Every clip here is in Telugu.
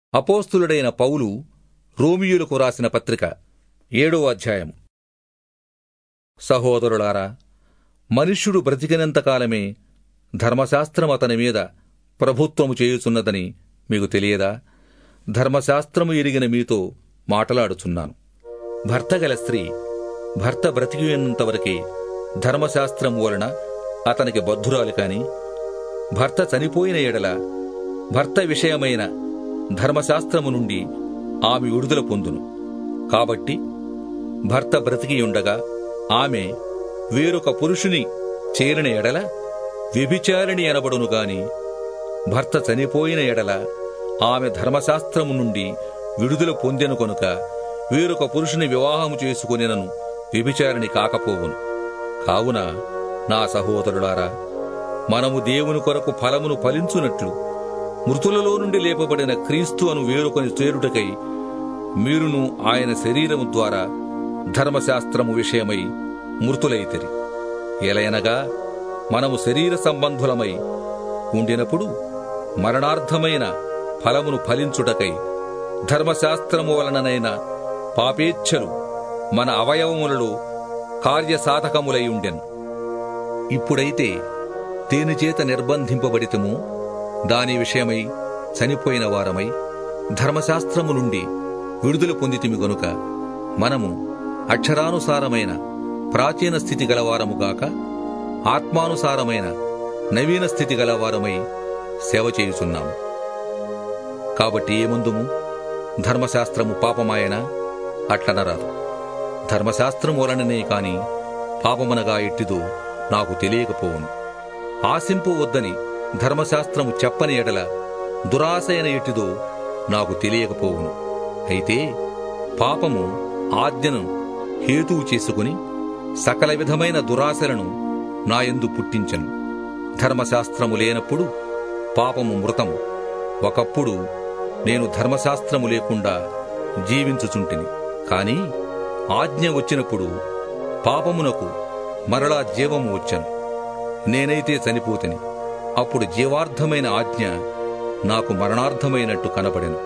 అపోస్తులుడైన పౌలు రోమియులకు రాసిన పత్రిక ఏడో అధ్యాయం సహోదరులారా మనుష్యుడు బ్రతికినంతకాలమే ధర్మశాస్త్రం అతని మీద ప్రభుత్వము చేయుచున్నదని మీకు తెలియదా ధర్మశాస్త్రము ఎరిగిన మీతో మాటలాడుచున్నాను భర్త గల స్త్రీ భర్త బ్రతికినంతవరకే ధర్మశాస్త్రము వలన అతనికి బద్ధురాలు కాని భర్త చనిపోయిన ఎడల భర్త విషయమైన ధర్మశాస్త్రము నుండి ఆమె విడుదల పొందును కాబట్టి భర్త బ్రతికియుండగా ఆమె వేరొక పురుషుని చేరిన ఎడల వ్యభిచారిణి అనబడును గాని భర్త చనిపోయిన ఎడల ఆమె ధర్మశాస్త్రము నుండి విడుదల పొందెను కొనుక వేరొక పురుషుని వివాహము చేసుకొనినను వ్యభిచారిణి కాకపోవును కావున నా సహోదరులారా మనము దేవుని కొరకు ఫలమును ఫలించునట్లు మృతులలో నుండి లేపబడిన క్రీస్తు అను వేరొకని చేరుటకై మీరును ఆయన శరీరము ద్వారా ధర్మశాస్త్రము విషయమై మృతులైతిరి ఎలయనగా మనము శరీర సంబంధులమై ఉండినప్పుడు మరణార్థమైన ఫలమును ఫలించుటకై ధర్మశాస్త్రము వలననైన పాపేచ్ఛలు మన అవయవములలో కార్యసాధకములై ఉండెను ఇప్పుడైతే దేనిచేత నిర్బంధింపబడితము దాని విషయమై చనిపోయిన వారమై ధర్మశాస్త్రము నుండి విడుదల పొందితిమి గనుక మనము అక్షరానుసారమైన ప్రాచీన స్థితి గలవారము గాక ఆత్మానుసారమైన నవీన స్థితి గలవారమై సేవ చేయుచున్నాము కాబట్టి ఏమందుము ధర్మశాస్త్రము పాపమాయన అట్లనరాదు ధర్మశాస్త్రం వలననే కాని పాపమనగా ఎట్టిదో నాకు తెలియకపోవును ఆశింపు వద్దని ధర్మశాస్త్రము చెప్పని ఎడల దురాశయన ఎట్టిదో నాకు తెలియకపోవును అయితే పాపము ఆజ్ఞను హేతువు చేసుకుని సకల విధమైన దురాశలను నాయందు పుట్టించను ధర్మశాస్త్రము లేనప్పుడు పాపము మృతము ఒకప్పుడు నేను ధర్మశాస్త్రము లేకుండా జీవించుచుంటిని కాని ఆజ్ఞ వచ్చినప్పుడు పాపమునకు మరలా జీవము వచ్చను నేనైతే చనిపోతిని అప్పుడు జీవార్థమైన ఆజ్ఞ నాకు మరణార్థమైనట్టు కనబడెను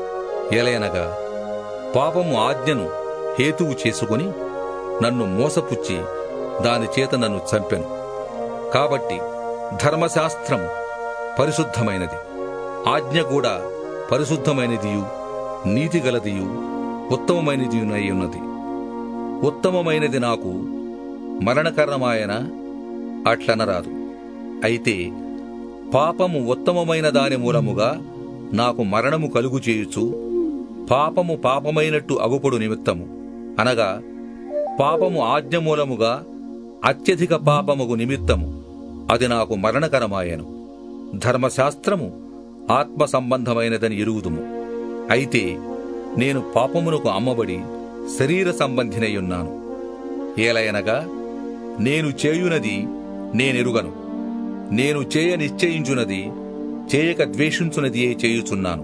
ఎలయనగా పాపము ఆజ్ఞను హేతువు చేసుకుని నన్ను మోసపుచ్చి దాని చేత నన్ను చంపెను కాబట్టి ధర్మశాస్త్రము పరిశుద్ధమైనది ఆజ్ఞ కూడా పరిశుద్ధమైనదియు నీతిగలదియు ఉత్తమమైనదియునై ఉన్నది ఉత్తమమైనది నాకు మరణకరణమాయన అట్లనరాదు అయితే పాపము ఉత్తమమైన దాని మూలముగా నాకు మరణము కలుగు చేయుచు పాపము పాపమైనట్టు అగుపడు నిమిత్తము అనగా పాపము ఆజ్ఞ మూలముగా అత్యధిక పాపముగు నిమిత్తము అది నాకు మరణకరమాయను ధర్మశాస్త్రము ఆత్మ సంబంధమైనదని ఎరుగుదుము అయితే నేను పాపమునకు అమ్మబడి శరీర సంబంధినయున్నాను ఏలయనగా నేను చేయునది నేనెరుగను నేను చేయ నిశ్చయించునది చేయక ద్వేషించునదియే చేయుచున్నాను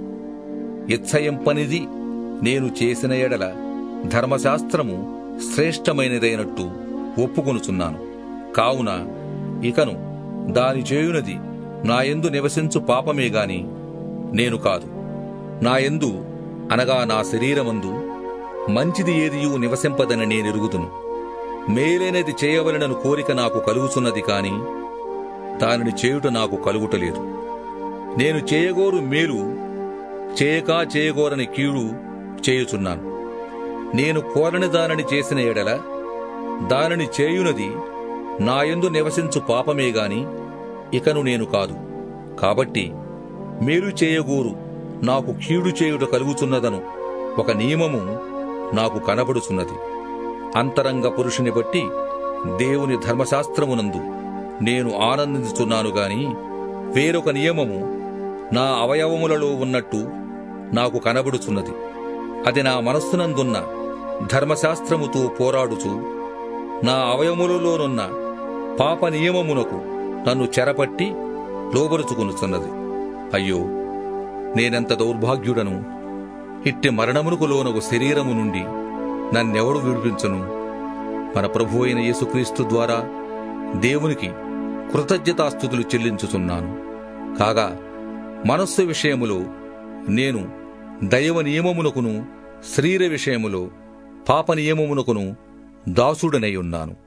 ఇచ్చయింపనిది నేను చేసిన ఎడల ధర్మశాస్త్రము శ్రేష్టమైనదైనట్టు ఒప్పుకొనుచున్నాను కావున ఇకను దాని చేయునది నాయందు నివసించు పాపమే గాని నేను కాదు నాయందు అనగా నా శరీరమందు మంచిది ఏదియూ నివసింపదని నేనెరుగుదును మేలైనది చేయవలనను కోరిక నాకు కలుగుచున్నది కాని దానిని చేయుట నాకు కలుగుటలేదు నేను చేయగోరు మేలు చేయక చేయగోరని కీడు చేయుచున్నాను నేను కోరని దానిని చేసిన ఎడల దానిని చేయునది నాయందు నివసించు పాపమే గాని ఇకను నేను కాదు కాబట్టి మేలు చేయగోరు నాకు కీడు చేయుట కలుగుచున్నదను ఒక నియమము నాకు కనబడుచున్నది అంతరంగ పురుషుని బట్టి దేవుని ధర్మశాస్త్రమునందు నేను ఆనందించుతున్నాను గాని వేరొక నియమము నా అవయవములలో ఉన్నట్టు నాకు కనబడుచున్నది అది నా మనస్సునందున్న ధర్మశాస్త్రముతో పోరాడుచు నా అవయములలోనున్న పాప నియమమునకు నన్ను చెరపట్టి లోబరుచుకొనుచున్నది అయ్యో నేనెంత దౌర్భాగ్యుడను ఇట్టి మరణమునకు లోనగు శరీరము నుండి నన్నెవడు విడిపించను మన ప్రభు అయిన యేసుక్రీస్తు ద్వారా దేవునికి కృతజ్ఞతాస్థుతులు చెల్లించుచున్నాను కాగా మనస్సు విషయములో నేను దైవ నియమమునకును శరీర విషయములో పాప నియమమునకును దాసుడనై ఉన్నాను